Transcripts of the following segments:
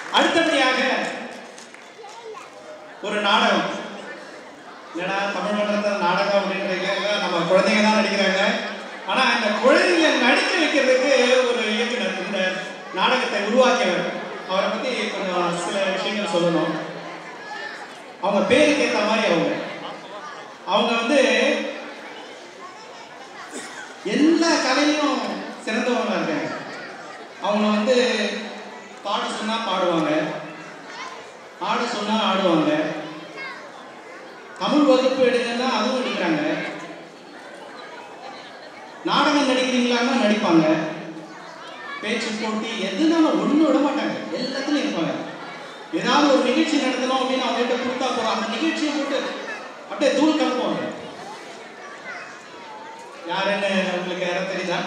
அடுத்தபடியாக ஒரு நாடகம் என்னடா தமிழ் மன்றத்தில் நாடகம் அப்படின்றீங்க நம்ம குழந்தைங்க தான் நடிக்கிறாங்க ஆனா இந்த குழந்தைங்க நடிக்க வைக்கிறதுக்கு ஒரு இயக்குனர் இந்த நாடகத்தை உருவாக்கியவர் அவரை பத்தி கொஞ்சம் சில விஷயங்கள் சொல்லணும் அவங்க பேருக்கு ஏற்ற மாதிரி அவங்க அவங்க வந்து எல்லா கலையிலும் சிறந்தவங்க இருக்காங்க அவங்க வந்து பாட சொன்னா பாடுவாங்க ஆட சொன்னா ஆடுவாங்க தமிழ் வகுப்பு எடுங்கன்னா அதுவும் எடுக்கிறாங்க நாடகம் நடிக்கிறீங்களான்னா நடிப்பாங்க பேச்சு போட்டி எதுனாலும் ஒண்ணு விட மாட்டாங்க எல்லாத்துலயும் இருப்பாங்க ஏதாவது ஒரு நிகழ்ச்சி நடத்தணும் அப்படின்னு அவங்ககிட்ட கொடுத்தா போறோம் அந்த நிகழ்ச்சியை போட்டு அப்படியே தூள் கலப்புவாங்க யாருன்னு உங்களுக்கு யாரும் தெரியுதா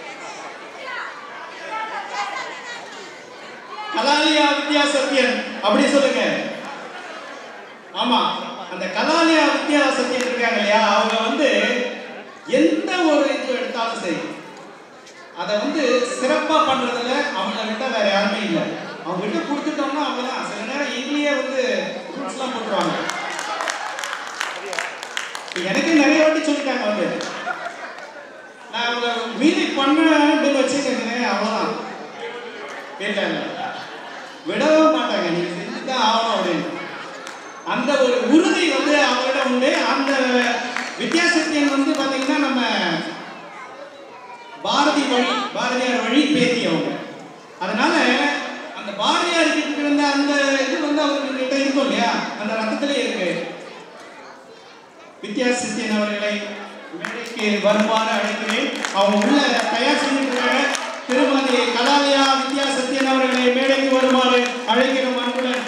கலாலியா வித்யா சத்யன் அப்படி சொல்லுங்க ஆமா அந்த கலாலியா வித்யா சத்யன் இருக்காங்க இல்லையா அவங்க வந்து எந்த ஒரு இது எடுத்தாலும் சரி அதை வந்து சிறப்பா பண்றதுல அவங்கள விட்டா வேற யாருமே இல்லை அவங்க கிட்ட கொடுத்துட்டோம்னா அவங்கதான் சில நேரம் எங்களையே வந்து ரூட்ஸ்லாம் போட்டுருவாங்க இப்ப எனக்கே நிறைய வாட்டி சொல்லிட்டாங்க வந்து நான் அவங்க மீறி பண்ணேன் அப்படின்னு வச்சுக்கோங்க அவ்வளோதான் இல்லை இல்லை விடவே மாட்டாங்க நீங்க செஞ்சுதான் ஆகணும் அப்படின்னு அந்த ஒரு உறுதி வந்து அவங்களிடம் உண்டு அந்த வித்தியாசத்தியன் வந்து பாத்தீங்கன்னா நம்ம பாரதி வழி பாரதியார் வழி பேத்தி அவங்க அதனால அந்த பாரதியார் கிட்ட இருந்த அந்த இது வந்து அவங்க கிட்ட இருக்கும் இல்லையா அந்த ரத்தத்திலே இருக்கு வித்தியாசத்தியன் அவர்களை மேடைக்கு வருமாறு அழைக்கிறேன் அவங்க உள்ள தயார் செஞ்சுட்டு இருக்காங்க திருமதி கலாலயா வித்யா சத்யன் அவர்களை மேடைக்கு வருமாறு அழைக்கிறோம் அன்புடன்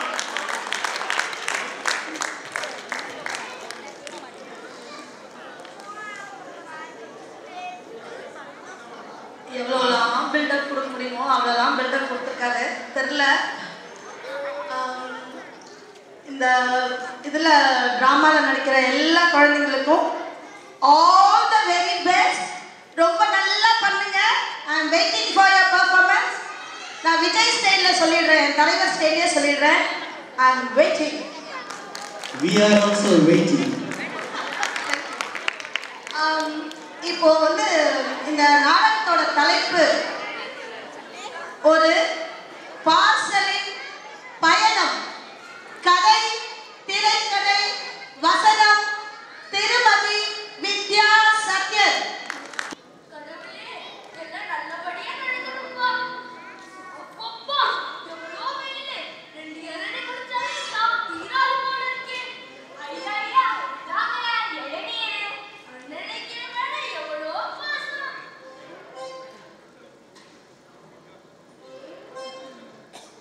எவ்வளோலாம் பில்டப் கொடுக்க முடியுமோ அவ்வளோலாம் பில்டப் கொடுத்துருக்காரு தெரில இந்த இதில் ட்ராமாவில் நடிக்கிற எல்லா குழந்தைங்களுக்கும் ஆல் த வெரி பெஸ்ட் ரொம்ப நல்லா பண்ணுங்க I am waiting for your performance நான் விஜய் ஸ்டைலில் சொல்லிடுறேன் என் தலைவர் ஸ்டைலே சொல்லிடுறேன் I am waiting we are also waiting ஆம், இப்போ வந்து இந்த நாடகத்தோட தலைப்பு ஒரு பார்சலின் பயணம் கதை திரைக்கதை வசனம் திருமதி வித்யா சத்யன் கடவுளே எல்லாம் நல்லபடியா நடக்கணும்பா அப்பப்பா எவ்வளோ வெயில் ரெண்டு இளநீ குடிச்சாலே நான் தீராது போல இருக்கே ஐயா ஐயா தாங்க இளநீர் அண்ணனுக்கு மேல எவ்வளோ பாசம்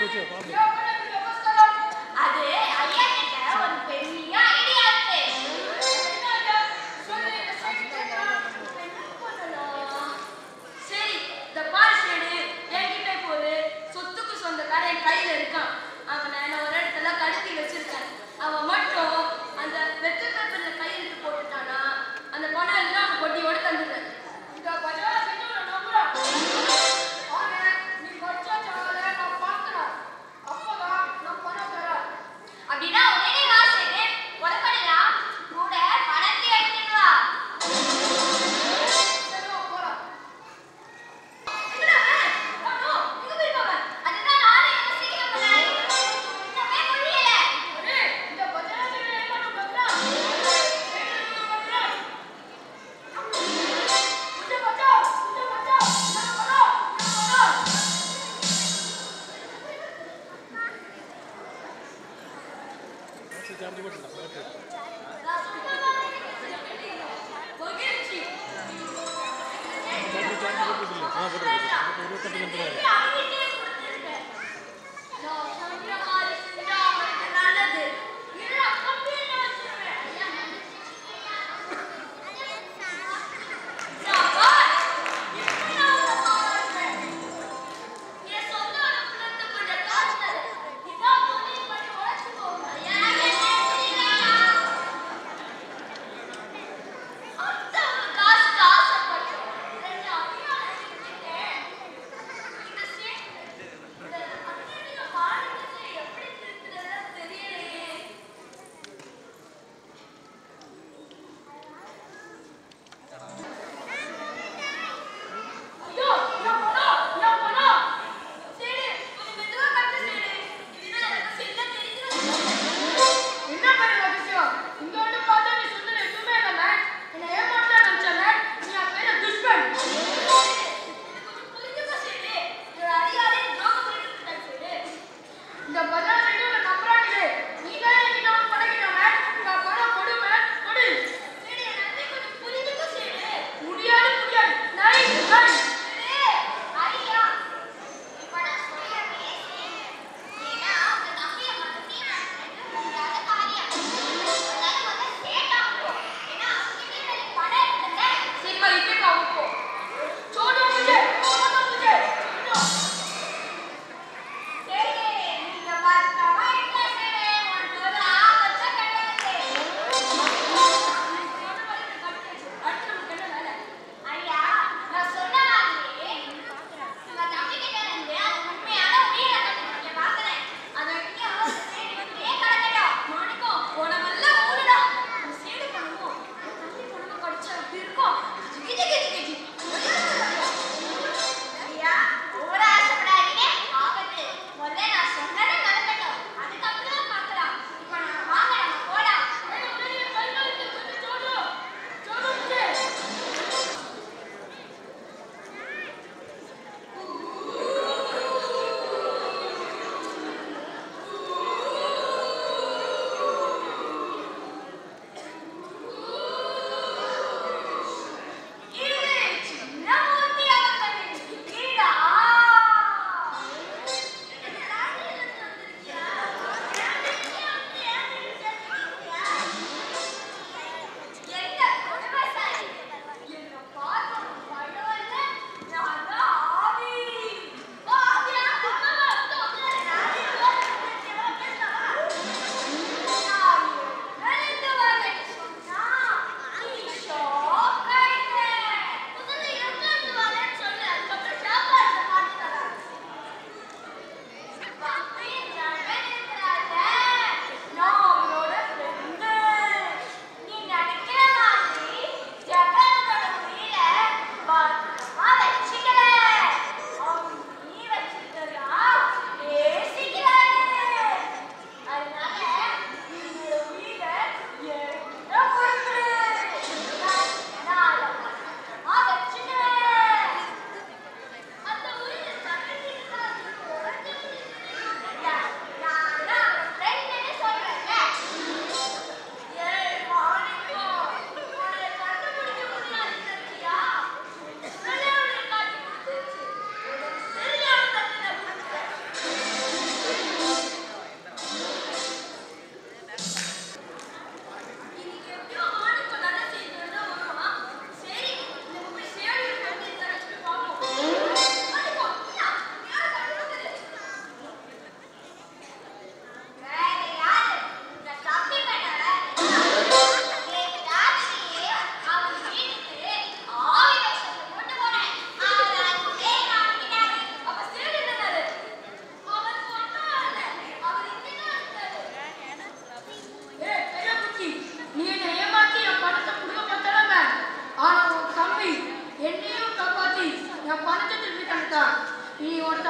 அது ஐயா கிட்ட ஒரு பெரிய ஐடியா இருக்கு சரி இந்த பாரு ஷேடு என்கிட்ட இப்போ ஒரு சொத்துக்கு சொந்தக்காரன் கையில இருக்கான் அவனை நான் ஒரு இடத்துல கடத்தி வச்சிருக்கேன் அவன் மட்டும் அந்த வெற்றி பேப்பர்ல கையெழுத்து போட்டுட்டானா அந்த பணம் எல்லாம் அவன் கொட்டியோட தந்துடுறேன் இந்த பஜார செஞ்சு நான் நம்புறேன் ஆனா நீ படிச்சா சாவல நான் பார்க்கறேன் அப்பதான் நான் பணம் தரேன் அப்படின்னா உடனே வா ஷேடு புறப்படலாம் கூட பணத்தை எடுத்துட்டு வா சரி வா, போலாம் காசு ஆசைப்பட்டு ரெண்டு அடியாளை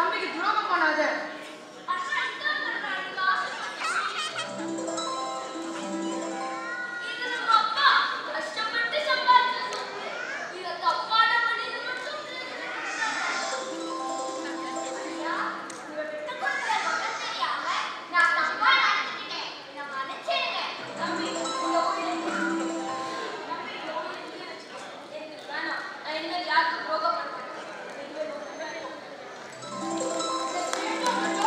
தம்பிக்கு துரோகம் பண்ணாத இது நம்ம அப்பா கஷ்டப்பட்டு சம்பாதிச்ச சொத்து இத தப்பான வழியில மட்டும் ஐயா, உங்க விட்டு கொடுக்கிற மகன் தெரியாம நான் தப்பா நடந்துக்கிட்டேன் என்னை மன்னிச்சிடுங்க தம்பி இந்த ஊரில் தம்பி இந்த ஊரில் நீ வச்சுக்கோ எனக்கு வேணாம் நான் இனிமேல் யாருக்கும் துரோகம் பண்ண மாட்டேன் இந்த திருட்டு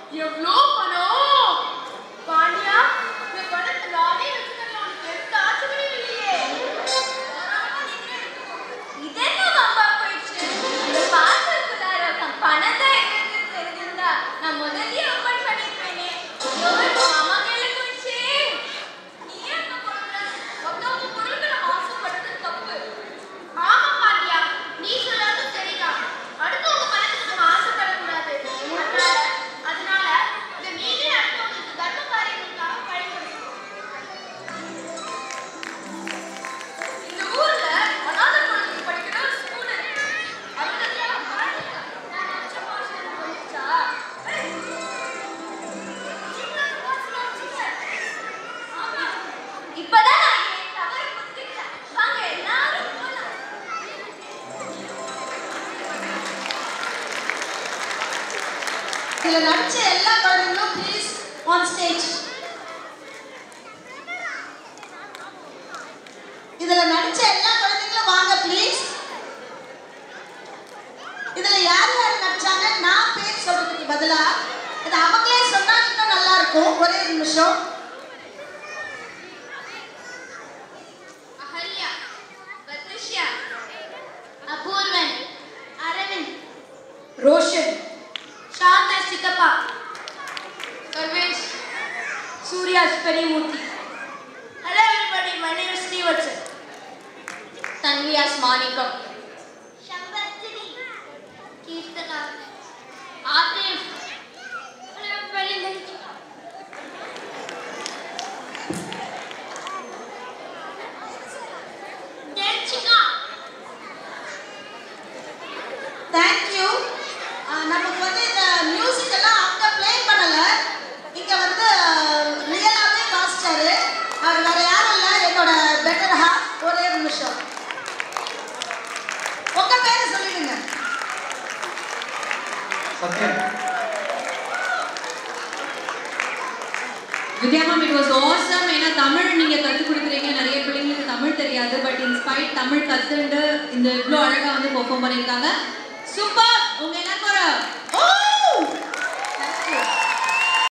எவ்வளோ பணம் பாண்டியா இந்த பணத்தை நானே வச்சுக்கலாம் உனக்கு எந்த ஆசையும் இல்லையே இதென்ன வம்பா போயிடுச்சு பார்க்கறதுக்குள்ளார பணத்தை எங்களுக்கு தெரிஞ்சிருந்தா நான் முதல்லயே ஓபன் பண்ணிருப்பேனே ஐயோ இப்போ மாமா கையில போயிடுச்சு நீ ஏன் இப்ப சொல்ற மொத்தவங்க பொருளுக்கு நம்ம ஆசைப்படுறது தப்பு ஆமா பாண்டியா நீ சொல்றது சரிதான் அடுத்தவங்க பணத்துக்கு நம்ம ஆசைப்படக்கூடாது அதனால அதனால இந்த நீங்களே அடுத்தவங்களுக்கு தர்ம காரியங்களுக்காக பயன்படுத்தணும் இந்த ஊர்ல அனாதை குழந்தைங்க படிக்கிற ஒரு ஸ்கூல் இருக்கு அதுல பாருங்க நான் நினைச்ச போர்ஷன் வந்துச்சா இப்பதான் நான் என் தவறு புரிஞ்சுக்கிட்டேன் வாங்க எல்லாரும் போலாம் இதுல நடிச்ச எல்லா குழந்தைங்களும் ப்ளீஸ் ஆன் ஸ்டேஜ் இதுல நடிச்ச எல்லா குழந்தைங்களும் வாங்க ப்ளீஸ் இதுல யார் யார் நடிச்சாங்க நான் பேர் சொல்றதுக்கு பதிலா இது அவங்களே சொன்னா இன்னும் நல்லா இருக்கும் ஒரே நிமிஷம் அகல்யா பத்ரிஷ்யா அபூர்வன் அரவிந்த் ரோஷன் சாந்தா சித்தப்பா சர்வேஷ் சூர்யாஸ் Periyamoorthy hello everybody my name is Srivatsan தன்வியாஸ் மாணிக்கம் சம்பர்த்தினி கீர்த்தனா ஆதிப் ஹலோ எவ்ரிபடி நந்திகா தேர்ச்சிகா தேங்க்யூ நமக்கு வந்து இந்த மியூசிக் எல்லாம் அங்க ப்ளே பண்ணல இங்க வந்து ரியலாவே வாசிச்சாரு அவர் வேற யாரும் இல்ல என்னோட பெட்டர் ஹாஃப் ஒரே நிமிஷம் உங்க பேரை சொல்லிடுங்க Sathyan Vidhya ma'am it was awesome ஏன்னா தமிழ் நீங்க கற்றுக் கொடுக்குறீங்க நிறைய பிள்ளைங்களுக்கு தமிழ் தெரியாது பட் இன்ஸ்பைட் தமிழ் கத்துண்டு இந்த இவ்வளோ அழகா வந்து பெர்ஃபார்ம் பண்ணியிருக்காங்க சூப்பர் உங்க எல்லாருக்கும் ஒரு ஓ தேங்க்யூ